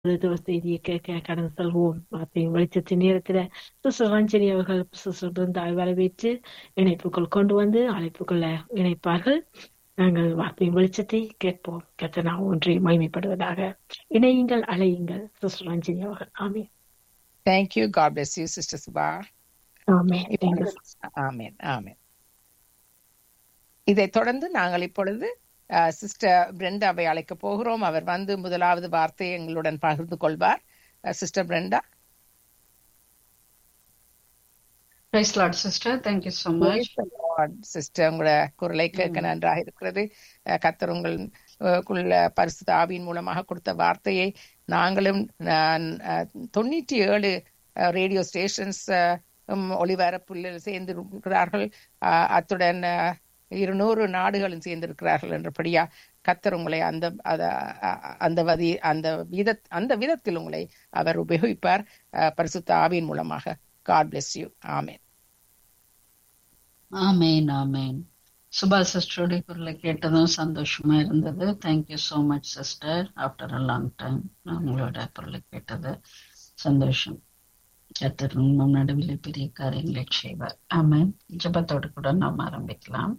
ஒரு செய்தியை கேட்க கடந்து செல்வோம் வார்த்தையின் வெளிச்சத்தின் நேரத்துல சிஸ்டர் ரஞ்சனி அவர்கள் சிஸ்டர் பிருந்தாவை வரவேற்று இணைப்புக்குள் கொண்டு வந்து அழைப்புக்குள்ள இணைப்பார்கள் நாங்கள் வார்த்தையின் வெளிச்சத்தை கேட்போம் கத்தனா ஒன்றை மகிமைப்படுவதாக இணையுங்கள் அலையுங்கள் சிஸ்டர் ரஞ்சனி அவர்கள் ஆமே Thank you. God bless you, Sister Subha. ஆமே ஆமென் ஆமென் இதைத் தொடர்ந்து நாங்கள் இப்பொழுது சிஸ்டர் பிரெண்டாவை அழைக்க போகிறோம் அவர் வந்து முதலாவது வார்த்தையை எங்களுடன் பகிர்ந்து கொள்வார் sister Brenda Praise Lord, sister. Thank you so much. Sister உங்களோட குரலை கேட்க நன்றாக இருக்கிறது அஹ், கர்த்தர் உங்கள் அஹ், குள்ள பரிசுத்த ஆவியின் மூலமாக கொடுத்த வார்த்தையை நாங்களும் நான், அஹ், தொண்ணூற்றி ஏழு ரேடியோ ஸ்டேஷன்ஸ் ஒளிபரப்பில் சேர்ந்து இருக்கிறார்கள் அஹ், அத்துடன் அஹ், இருநூறு நாடுகளும் சேர்ந்திருக்கிறார்கள் என்றபடியா கத்தர் உங்களை அந்த அத- அ- அந்த வதி அந்த வித அந்த விதத்தில் உங்களை அவர் உபயோகிப்பார் அஹ், பரிசுத்த ஆவியின் மூலமாக God bless you amen amen amen Subha சிஸ்டருடைய குரலை கேட்டதும் சந்தோஷமா இருந்தது thank you so much sister after a long time நான் உங்களோட குரலை கேட்டது சந்தோஷம் கர்த்தர் நம் நடுவில் பெரிய காரியங்களை செய்வார் ஆமேன் ஜெபத்தோடு கூட நாம் ஆரம்பிக்கலாம்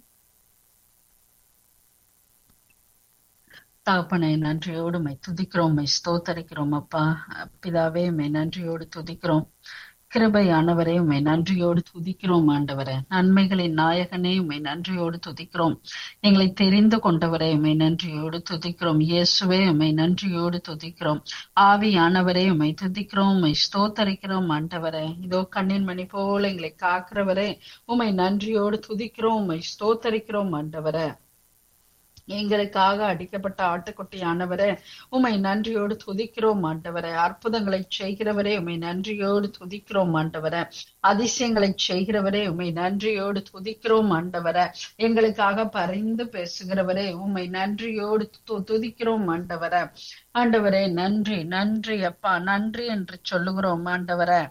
தாப்பனை நன்றியோடு மை துதிக்கிறோம் மை ஸ்தோத்தரிக்கிறோம் அப்பா பிதாவே மை நன்றியோடு துதிக்கிறோம் கிருபையானவரே உம்மை நன்றியோடு துதிக்கிறோம் ஆண்டவரே நன்மைகளின் நாயகனே உம்மை நன்றியோடு துதிக்கிறோம் எங்களை தெரிந்து கொண்டவரே உம்மை நன்றியோடு துதிக்கிறோம் இயேசுவே உம்மை நன்றியோடு துதிக்கிறோம் ஆவியானவரே உம்மை துதிக்கிறோம் உம்மை ஸ்தோத்தரிக்கிறோம் ஆண்டவரே இதோ கண்ணின் மணி போல எங்களை காக்கிறவரே உம்மை நன்றியோடு துதிக்கிறோம் உம்மை ஸ்தோத்தரிக்கிறோம் ஆண்டவரே எங்களுக்காக அடிக்கப்பட்ட ஆட்டுக்குட்டியானவரே உம்மை நன்றியோடு துதிக்கிறோம் ஆண்டவரே அற்புதங்களை செய்கிறவரே உம்மை நன்றியோடு துதிக்கிறோம் ஆண்டவரே அதிசயங்களை செய்கிறவரே உம்மை நன்றியோடு துதிக்கிறோம் ஆண்டவரே எங்களுக்காக பரிந்து பேசுகிறவரே உம்மை நன்றியோடு து- துதிக்கிறோம் ஆண்டவரே ஆண்டவரே நன்றி நன்றி அப்பா நன்றி என்று சொல்லுகிறோம் ஆண்டவரே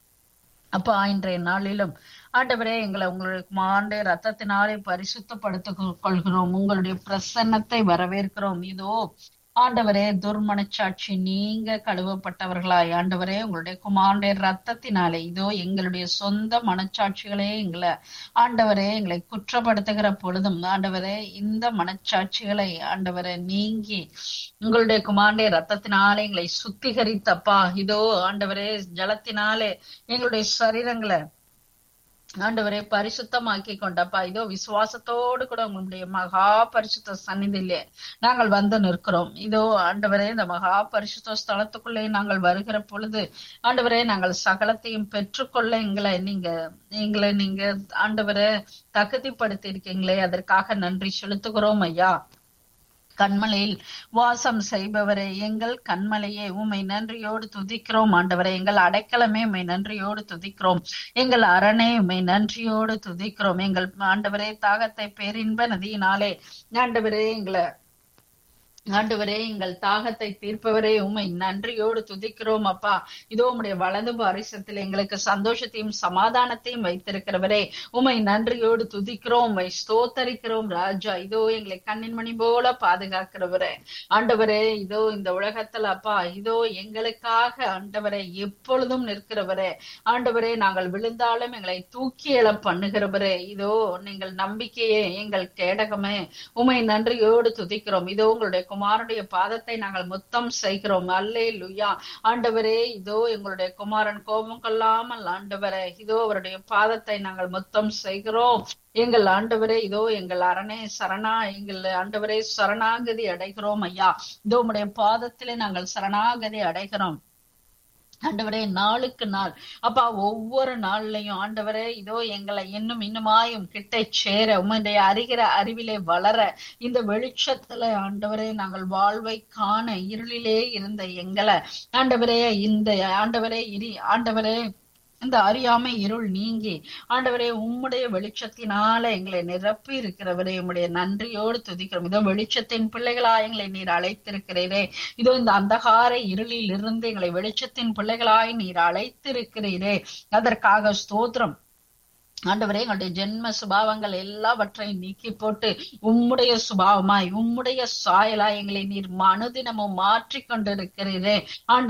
அப்பா இன்றைய நாளிலும் ஆண்டவரே எங்களை உங்களுடைய மாண்டே ரத்தத்தினாலே பரிசுத்தப்படுத்திக் கொள்கிறோம் உங்களுடைய பிரசன்னத்தை வரவேற்கிறோம் இதோ ஆண்டவரே துர்மனச்சாட்சி நீங்க கழுவப்பட்டவர்களாய் ஆண்டவரே உங்களுடைய குமாரனுடைய ரத்தத்தினாலே இதோ எங்களுடைய சொந்த மனச்சாட்சிகளே எங்களை ஆண்டவரே எங்களை குற்றப்படுத்துகிற பொழுதும் ஆண்டவரே இந்த மனச்சாட்சிகளை ஆண்டவரே நீங்கி உங்களுடைய குமாரனுடைய ரத்தத்தினாலே எங்களை சுத்திகரித்தப்பா இதோ ஆண்டவரே ஜலத்தினாலே எங்களுடைய சரீரங்களை ஆண்டவரே பரிசுத்தமாக்கி கொண்டப்பா இதோ விசுவாசத்தோடு கூட உங்களுடைய மகா பரிசுத்த சந்நிதியிலே நாங்கள் வந்து நிற்கிறோம் இதோ ஆண்டவரே இந்த மகா பரிசுத்த ஸ்தலத்துக்குள்ளே நாங்கள் வருகிற பொழுது ஆண்டவரே நாங்கள் சகலத்தையும் பெற்றுக்கொள்ள எங்களை நீங்க எங்களை நீங்க ஆண்டவரே தகுதிப்படுத்தி இருக்கீங்களே அதற்காக நன்றி செலுத்துகிறோம் ஐயா கண்மலையில் வாசம் செய்பவரே எங்கள் கண்மலையே உம்மை நன்றியோடு துதிக்கிறோம் ஆண்டவரே எங்கள் அடைக்கலமே உம்மை நன்றியோடு துதிக்கிறோம் எங்கள் அரணே உம்மை நன்றியோடு துதிக்கிறோம் எங்கள் ஆண்டவரே தாகத்தை பேரின்ப நதியினாலே ஆண்டவரே எங்களை ஆண்டவரே எங்கள் தாகத்தை தீர்ப்பவரே உம்மை நன்றியோடு துதிக்கிறோம் அப்பா இதோ உம்முடைய வலது பாரிசத்தில் எங்களுக்கு சந்தோஷத்தையும் சமாதானத்தையும் வைத்திருக்கிறவரே உம்மை நன்றியோடு துதிக்கிறோம் உம்மை ஸ்தோத்தரிக்கிறோம் ராஜா இதோ எங்களை கண்ணின் மணி போல பாதுகாக்கிறவரே ஆண்டவரே இதோ இந்த உலகத்துல அப்பா இதோ எங்களுக்காக ஆண்டவரே எப்பொழுதும் நிற்கிறவரே ஆண்டவரே நாங்கள் விழுந்தாலும் எங்களை தூக்கி எழ பண்ணுகிறவரே இதோ நீங்கள் நம்பிக்கையே எங்கள் கேடகமே உமை நன்றியோடு துதிக்கிறோம் இதோ உங்களுடைய குமாரனுடைய பாதத்தை நாங்கள் முத்தம் செய்கிறோம் அல்லே லுயா ஆண்டவரே இதோ எங்களுடைய குமாரன் கோபம் கொள்ளாமல் ஆண்டவரே இதோ அவருடைய பாதத்தை நாங்கள் முத்தம் செய்கிறோம் எங்கள் ஆண்டவரே இதோ எங்கள் அரணே சரணா எங்கள் ஆண்டவரே சரணாகதி அடைகிறோம் ஐயா இதோ உம்முடைய பாதத்திலே நாங்கள் சரணாகதி அடைகிறோம் ஆண்டவரே நாளுக்கு நாள் அப்பா ஒவ்வொரு நாள்லயும் ஆண்டவரே இதோ எங்களை இன்னும் இன்னுமாயும் கிட்ட சேர உம்முடைய அறிகிற அறிவிலே வளர இந்த வெளிச்சத்துல ஆண்டவரே நாங்கள் வாழ்வை காண இருளிலே இருந்த எங்களை ஆண்டவரே இந்த ஆண்டவரே இரி ஆண்டவரே இந்த அறியாமை இருள் நீங்கி ஆண்டவரே உம்முடைய வெளிச்சத்தினால எங்களை நிரப்பி இருக்கிறவரே உம்முடைய நன்றியோடு துதிக்கிறோம் இதோ வெளிச்சத்தின் பிள்ளைகளா எங்களை நீர் அழைத்திருக்கிறீரே இதோ இந்த அந்தகார இருளில் இருந்து எங்களை வெளிச்சத்தின் பிள்ளைகளாய் நீர் அழைத்திருக்கிறீரே அதற்காக ஸ்தோத்திரம் ஆண்டவரே எங்களுடைய ஜென்ம சுபாவங்கள் எல்லாவற்றையும் நீக்கி போட்டு உம்முடைய சுபாவமாய் உம்முடைய சாயலாய் எங்களை நீர் அனுதினமும் மாற்றிக் கொண்டிருக்கிறீரே ஆண்டவரே